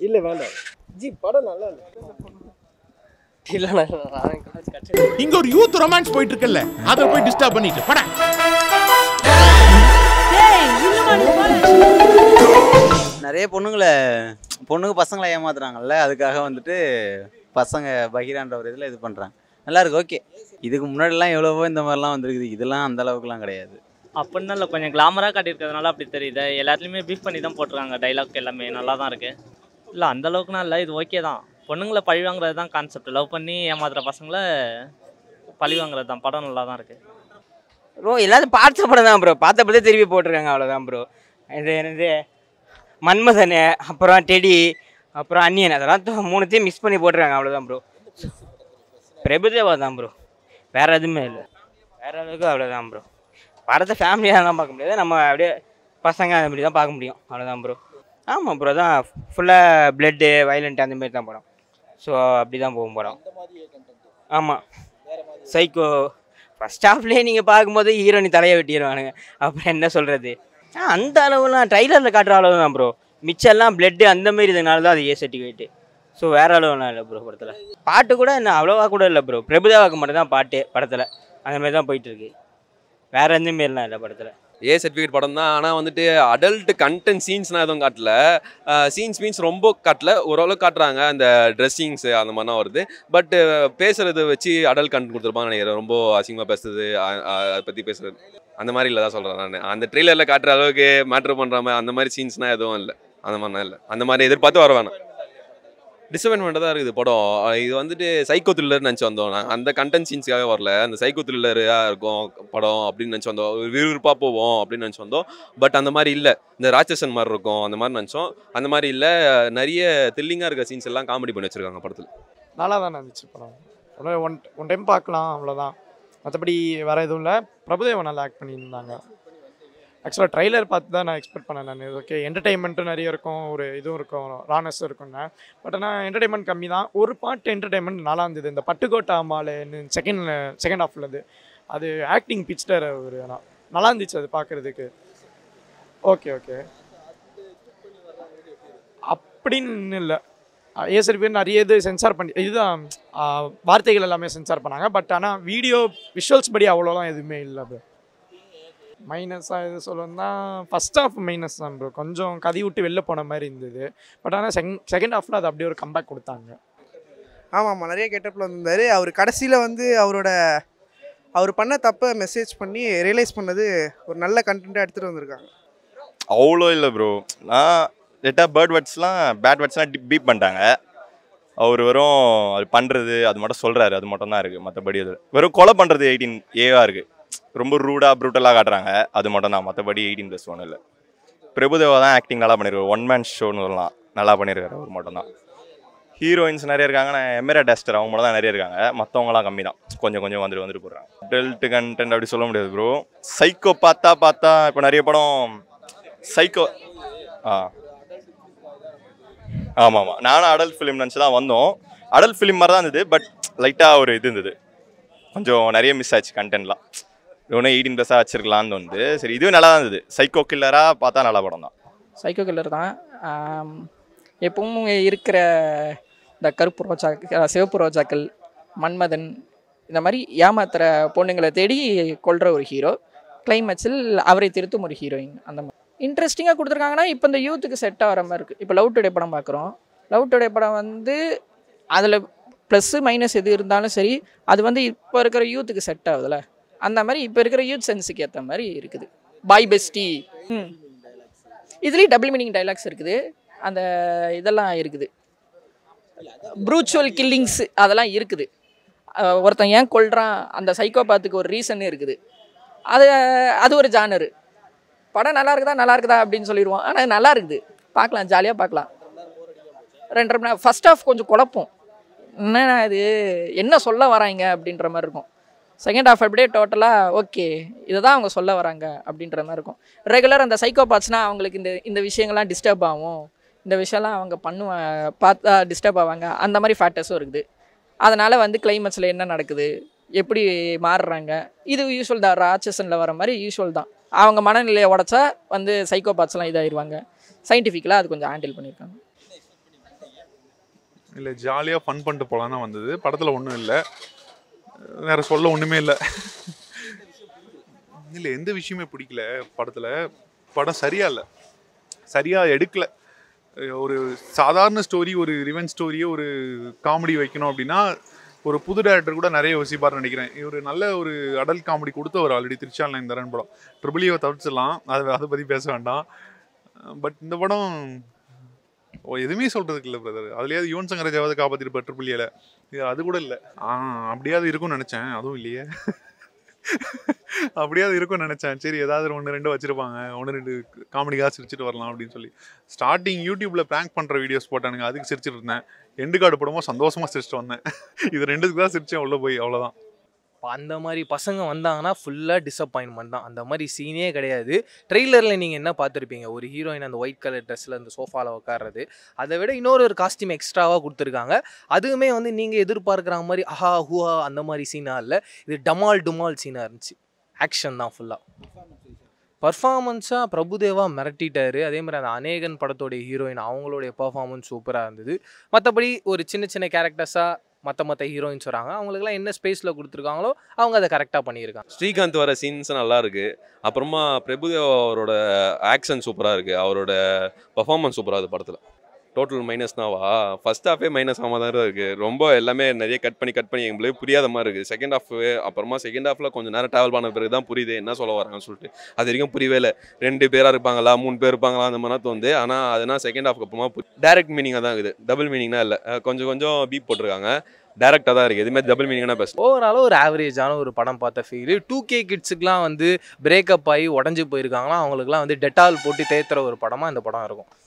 இல்ல வேண்டாம் ஜி படம் நல்லா இல்லை இல்லைண்ணா நான் கட்சி இங்க ஒரு யூத் ரொமான்ஸ் போயிட்டு இருக்குல்ல அதை போய் டிஸ்டர்ப் பண்ணிட்டு பட நிறைய பொண்ணுங்களை பொண்ணுங்க பசங்களை ஏமாத்துறாங்கல்ல அதுக்காக வந்துட்டு பசங்க பகிரான்ற ஒரு இதில் இது பண்ணுறாங்க நல்லா இருக்கு ஓகே இதுக்கு முன்னாடிலாம் எவ்வளவோ இந்த மாதிரிலாம் வந்திருக்குது இதெல்லாம் அந்த அளவுக்குலாம் கிடையாது அப்படின்னு இல்லை கொஞ்சம் கிளாமராக காட்டியிருக்கிறதுனால அப்படி தெரியுது எல்லாத்துலேயுமே பீஃப் பண்ணி தான் போட்டிருக்காங்க டைலாக் எல்லாமே நல்லா தான் இருக்குது இல்லை அந்த அளவுக்குலாம் இல்லை இது ஓகே தான் பொண்ணுங்களை பழி வாங்குறது தான் கான்செப்ட் லவ் பண்ணி ஏமாத்துற பசங்களை பழி வாங்குறது தான் படம் நல்லா தான் இருக்குது ப்ரோ எல்லாத்தையும் பார்த்த படம் தான் ப்ரோ பார்த்த படத்தை திருப்பி போட்டிருக்காங்க அவ்வளோதான் ப்ரோ இது என்னது மன்மதன் அப்புறம் டெடி அப்புறம் அன்னியன் அதெல்லாம் த- மூணுத்தையும் மிஸ் பண்ணி போட்டிருக்காங்க அவ்வளோதான் ப்ரோ பிரபுதேவா தான் ப்ரோ வேறு எதுவுமே இல்லை வேறு அளவுக்கு அவ்வளோதான் ப்ரோ படத்தை ஃபேமிலியாக தான் பார்க்க முடியாது நம்ம அப்படியே பசங்க அப்படி தான் பார்க்க முடியும் அவ்வளோதான் ப்ரோ ஆமாம் ப்ரோ தான் ஃபுல்லாக பிளட்டு வயலண்ட் அந்த மாதிரி தான் படம் ஸோ அப்படி தான் போகும் படம் ஆமாம் சைக்கோ ஃபர்ஸ்ட் ஹாஃப்லேயே நீங்கள் பார்க்கும்போது ஹீரோனி தலையை வெட்டிடுவானுங்க அப்புறம் என்ன சொல்கிறது ஆ அந்த அளவுலாம் ட்ரைலரில் காட்டுற அளவு தான் ப்ரோ மிச்சம்லாம் பிளட்டு அந்த மாதிரி இதனால தான் அது ஏ சர்டிஃபிகேட்டு ஸோ வேறு அளவுலாம் இல்லை ப்ரோ படத்தில் பாட்டு கூட என்ன அவ்வளோவா கூட இல்லை ப்ரோ பிரபுதேவாக்கு மட்டும் தான் பாட்டு படத்தில் அந்த மாதிரி தான் போயிட்டுருக்கு வேறு எந்த மாரிலாம் இல்லை படத்தில் ஏ சர்டிஃபிகேட் படம் தான் ஆனால் வந்துட்டு அடல்ட் கண்டென்ட் சீன்ஸ்னால் எதுவும் காட்டல சீன்ஸ் மீன்ஸ் ரொம்ப காட்டல ஓரளவுக்கு காட்டுறாங்க அந்த ட்ரெஸ்ஸிங்ஸ் அந்த மாதிரிலாம் வருது பட் பேசுறது வச்சு அடல்ட் கண்டென்ட் கொடுத்துருப்பாங்க நினைக்கிறேன் ரொம்ப அசிங்கமாக பேசுறது அ- அ- அதை பற்றி பேசுறது அந்த மாதிரி இல்லை தான் சொல்கிறேன் நான் அந்த ட்ரெய்லரில் காட்டுற அளவுக்கு மேட்ரு பண்ணுறாம அந்த மாதிரி சீன்ஸ்னால் எதுவும் இல்லை அந்த மாதிரிலாம் இல்லை அந்த மாதிரி எதிர்பார்த்து வர வேணாம் டிசப்பாயின்மெண்ட்டாக தான் இருக்குது படம் அஹ் இது வந்துட்டு சைக்கோ த்ரில்லர் நினச்சி வந்தோம் நாங்கள் அந்த கண்டென்ட் சீன்ஸ்க்காக வரல அந்த சைக்கோ த்ரில்லராக இருக்கும் படம் அப்படின்னு நினச்சி வந்தோம் ஒரு விறுவிறுப்பாக போவோம் அப்படின்னு நினச்சி வந்தோம் பட் அந்த மாதிரி இல்லை இந்த ராட்சசன் மாதிரி இருக்கும் அந்த மாதிரி நினச்சோம் அந்த மாதிரி இல்லை நிறைய த்ரில்லிங்காக இருக்க சீன்ஸ் எல்லாம் காமெடி பண்ணி வச்சிருக்காங்க படத்தில் நல்லா தான் இருந்துச்சு படம் ஒன்று ஒன் ஒன் டைம் பார்க்கலாம் அவ்வளோதான் மற்றபடி வேறு எதுவும் இல்லை பிரபுதேவன் நல்லா ஆக்ட் பண்ணியிருந்தாங்க ஆக்சுவலாக ட்ரைலர் பார்த்து தான் நான் எக்ஸ்பெக்ட் பண்ணேன் நான் ஓகே என்டர்டைன்மெண்ட்டும் நிறைய இருக்கும் ஒரு இதுவும் இருக்கும் ரானஸ் இருக்கும்னு பட் ஆனால் என்டர்டைன்மெண்ட் கம்மி தான் ஒரு பாட்டு என்டர்டைன்மெண்ட் நல்லா இருந்தது இந்த பட்டுக்கோட்டை அம்மாளு செகண்ட் செகண்ட் ஹாஃப்லது அது ஆக்டிங் பிக்சர் ஒரு ஆனா- நல்லா இருந்துச்சு அது பார்க்குறதுக்கு ஓகே ஓகே அப்படின்னு இல்லை ஏசரி பேர் நிறைய இது சென்சார் பண்ணி இதுதான் ஆ, வார்த்தைகள் எல்லாமே சென்சார் பண்ணாங்க பட் ஆனால் வீடியோ விஷுவல்ஸ் படி அவ்வளோலாம் எதுவுமே இல்லை ப்ரோ மைனஸாக எது சொல்லணும்னா ஃபஸ்ட் ஹாஃப் மைனஸ் தான் ப்ரோ கொஞ்சம் கதி விட்டு வெளில போன மாதிரி இருந்தது பட் ஆனால் செகண்ட் செகண்ட் ஹாஃபில் அது அப்படியே ஒரு கம்பேக் கொடுத்தாங்க ஆமாம் ஆமாம் நிறைய கெட்டப்பில் வந்திருந்தாரு அவர் கடைசியில் வந்து அவரோட அவர் பண்ண தப்பை மெசேஜ் பண்ணி ரியலைஸ் பண்ணது ஒரு நல்ல கண்டென்ட்டாக எடுத்துகிட்டு வந்திருக்காங்க அவ்வளோ இல்லை ப்ரோ நான் லேட்டாக பேர்ட் வேர்ட்ஸ்லாம் பேட் வேர்ட்ஸ்லாம் பீப் பண்ணிட்டாங்க அவர் வெறும் அது பண்ணுறது அது மட்டும் சொல்கிறாரு அது மட்டும் தான் இருக்குது மற்றபடி அது வெறும் கொலை பண்ணுறது எயிட்டீன் ஏவாக இருக்குது ரொம்ப ரூடாக ப்ரூட்டலாக காட்டுறாங்க அது மட்டும் தான் மற்றபடி எயிட்டீன் ப்ளஸ் ஒன்றும் இல்லை பிரபுதேவா தான் ஆக்டிங் நல்லா பண்ணியிருக்காரு ஒன் மேன் ஷோன்னு சொல்லலாம் நல்லா பண்ணியிருக்காரு அவர் மட்டும் தான் ஹீரோயின்ஸ் நிறைய இருக்காங்க நான் எமிரா டெஸ்டர் அவங்க மட்டும் தான் நிறைய இருக்காங்க மற்றவங்களாம் கம்மி தான் கொஞ்சம் கொஞ்சம் வந்துட்டு வந்துட்டு போடுறாங்க டெல்ட் கண்டென்ட் அப்படி சொல்ல முடியாது ப்ரோ சைக்கோ பார்த்தா பார்த்தா இப்போ நிறைய படம் சைக்கோ ஆ ஆமாம் ஆமாம் நானும் அடல்ட் ஃபிலிம் நினச்சி தான் வந்தோம் அடல்ட் ஃபிலிம் மாதிரி தான் இருந்தது பட் லைட்டாக ஒரு இது இருந்தது கொஞ்சம் நிறைய மிஸ் ஆச்சு கண்டென்ட்லாம் ஒன்றும் எயிட்டீன் ப்ளஸ்ஸாக வச்சிருக்கலாம்னு வந்து சரி இதுவும் நல்லா தான் இருந்தது சைக்கோ கில்லராக பார்த்தா நல்ல படம் தான் சைக்கோ கில்லர் தான் ஆம், எப்பவும் இருக்கிற இந்த கருப்பு ரோஜா அஹ், சிவப்பு ரோஜாக்கள் மன்மதன் இந்த மாதிரி ஏமாத்துற பொண்ணுங்களை தேடி கொல்ற ஒரு ஹீரோ கிளைமேக்ஸில் அவரை திருத்தும் ஒரு ஹீரோயின் அந்த மாதிரி இன்ட்ரெஸ்டிங்காக கொடுத்துருக்காங்கன்னா இப்போ இந்த யூத்துக்கு செட் ஆகிற மாதிரி இருக்குது இப்போ லவ் டுடே படம் பார்க்குறோம் லவ் டுடே படம் வந்து அதில் ப்ளஸ்ஸு மைனஸ் எது இருந்தாலும் சரி அது வந்து இப்போ இருக்கிற யூத்துக்கு செட் ஆகுதுல்ல அந்த மாதிரி இப்போ இருக்கிற யூத் சென்ஸுக்கு ஏற்ற மாதிரி இருக்குது பாய் பெஸ்டி ம் இதுலேயும் டபுள் மீனிங் டைலாக்ஸ் இருக்குது அந்த இதெல்லாம் இருக்குது ப்ரூச்சுவல் கில்லிங்ஸ் அதெல்லாம் இருக்குது அஹ் ஒருத்தன் ஏன் கொல்றான் அந்த சைக்கோபாத்துக்கு ஒரு ரீசன் இருக்குது அது அது ஒரு ஜானரு படம் நல்லா இருக்குதா நல்லா இருக்குதா அப்படின்னு சொல்லிடுவோம் ஆனால் நல்லா இருக்குது பார்க்கலாம் ஜாலியாக பார்க்கலாம் ரெண்டரை மணி நேரம் ஃபஸ்ட் ஹாஃப் கொஞ்சம் குழப்பம் என்னண்ணா இது என்ன சொல்ல வராங்க அப்படின்ற மாதிரி இருக்கும் செகண்ட் ஹாஃப் அப்படியே டோட்டலாக ஓகே இதை தான் அவங்க சொல்ல வராங்க அப்படின்ற மாதிரி இருக்கும் ரெகுலர் அந்த சைக்கோபாத்ஸ்னால் அவங்களுக்கு இந்த இந்த விஷயங்கள்லாம் டிஸ்டர்ப் ஆகும் இந்த விஷயம்லாம் அவங்க பண்ணுவா பார்த்தா டிஸ்டர்ப் ஆவாங்க அந்த மாதிரி ஃபேக்டர்ஸும் இருக்குது அதனால் வந்து கிளைமேக்ஸில் என்ன நடக்குது எப்படி மாறுறாங்க இது யூஸ்வல் தான் ராட்சசனில் வர மாதிரி யூஸ்வல் தான் அவங்க மனநிலையை உடச்சா வந்து சைக்கோபாத்ஸ்லாம் இதாயிருவாங்க சயின்டிஃபிக்கலாக அது கொஞ்சம் ஹேண்டில் பண்ணியிருக்காங்க இல்லை ஜாலியாக ஃபன் பண்ணிட்டு போகலாம் தான் வந்தது படத்தில் ஒன்றும் இல்லை வேற சொல்ல ஒன்றுமே இல்லை இல்லை எந்த விஷயமே பிடிக்கல படத்தில் படம் சரியா இல்லை சரியாக எடுக்கல அஹ் ஒரு சாதாரண ஸ்டோரி ஒரு ரிவென் ஸ்டோரியை ஒரு காமெடி வைக்கணும் அப்படின்னா ஒரு புது டேரக்டர் கூட நிறைய யோசிப்பார்னு நினைக்கிறேன் இவர் நல்ல ஒரு அடல் காமெடி கொடுத்து அவர் ஆல்ரெடி திருச்சால் நயன்தாரன் படம் ட்ரிபிளியை தவிர்த்துடலாம் அதை அதை பற்றி பேச வேண்டாம் பட் இந்த படம் ஓ எதுவுமே சொல்கிறதுக்கு இல்லை பிரதர் அதுலேயாவது யுவன் சங்கர் ராஜாவது காப்பாற்றிருப்பார் ட்ரிபிளியில் இது அது கூட இல்லை ஆ அப்படியாவது இருக்கும்னு நினச்சேன் அதுவும் இல்லையே அப்படியாவது இருக்கும்னு நினச்சேன் சரி ஏதாவது ஒன்று ரெண்டு வச்சுருப்பாங்க ஒன்று ரெண்டு காமெடிக்காக சிரிச்சிட்டு வரலாம் அப்படின்னு சொல்லி ஸ்டார்டிங் யூடியூப்பில் ப்ராங்க் பண்ணுற வீடியோஸ் போட்டானுங்க அதுக்கு சிரிச்சிட்டு இருந்தேன் எண்டு கார்டு போடும்போது சந்தோஷமாக சிரிச்சிட்டு வந்தேன் இது ரெண்டுத்துக்கு தான் சிரிச்சேன் உள்ளே போய் அவ்வளோதான் இப்போ அந்த மாதிரி பசங்க வந்தாங்கன்னா ஃபுல்லாக டிசப்பாயின்மெண்ட் தான் அந்த மாதிரி சீனே கிடையாது ட்ரெய்லரில் நீங்கள் என்ன பார்த்துருப்பீங்க ஒரு ஹீரோயின் அந்த ஒயிட் கலர் ட்ரெஸ்ஸில் அந்த சோஃபாவில் உட்கார்றது அதை விட இன்னொரு ஒரு காஸ்டியூம் எக்ஸ்ட்ராவாக கொடுத்துருக்காங்க அதுவுமே வந்து நீங்கள் எதிர்பார்க்குற மாதிரி அஹா ஹூஹா அந்த மாதிரி சீனாக இல்லை இது டமால் டுமால் சீனாக இருந்துச்சு ஆக்ஷன் தான் ஃபுல்லாக பர்ஃபார்மன்ஸாக பிரபுதேவா மிரட்டிட்டாரு அதே மாதிரி அந்த அநேகன் படத்தோடைய ஹீரோயின் அவங்களுடைய பர்ஃபார்மன்ஸ் சூப்பராக இருந்தது மற்றபடி ஒரு சின்ன சின்ன கேரக்டர்ஸாக மற்ற மற்ற ஹீரோயின்ஸ் வராங்க அவங்களுக்குலாம் என்ன ஸ்பேஸில் கொடுத்துருக்காங்களோ அவங்க அதை கரெக்டாக பண்ணியிருக்காங்க ஸ்ரீகாந்த் வர சீன்ஸ் நல்லா இருக்கு அப்புறமா பிரபுதேவா அவரோட ஆக்ஷன் சூப்பராக இருக்கு அவரோட பர்ஃபார்மன்ஸ் சூப்பராக இருக்கு படத்தில் டோட்டல் மைனஸ் தான்வா ஃபர்ஸ்ட் ஹாஃபே மைனஸ் ஆகாம தான் இருக்கு ரொம்ப எல்லாமே நிறைய கட் பண்ணி கட் பண்ணி எங்களுக்கு புரியாத மாதிரி இருக்கு செகண்ட் ஹாஃப் அப்புறமா செகண்ட் ஹாஃப்ல கொஞ்சம் நேரம் டிராவல் பண்ண பிறகு தான் புரியுது என்ன சொல்ல வராங்கன்னு சொல்லிட்டு அது வரைக்கும் புரியவே இல்லை ரெண்டு பேரா இருப்பாங்களா மூணு பேர் இருப்பாங்களா அந்த மாதிரி தோணுது ஆனால் அதனால் செகண்ட் ஹாஃப்க்கு அப்புறமா டேரக்ட் மீனிங்காக தான் இருக்குது டபுள் மீனிங்னா இல்லை கொஞ்சம் கொஞ்சம் பீப் போட்டிருக்காங்க டேரக்டாக தான் இருக்குது எதுவுமே டபுள் மீனிங்னா பெஸ்ட் ஓவராலாக ஒரு ஆவரேஜான ஒரு படம் பார்த்த ஃபீல் டூ கே கிட்ஸுக்குலாம் வந்து பிரேக்கப் ஆகி உடஞ்சி போயிருக்காங்களா அவங்களுக்குலாம் வந்து டெட்டால் போட்டு தேத்துற ஒரு படமாக இந்த படம் இருக்கும்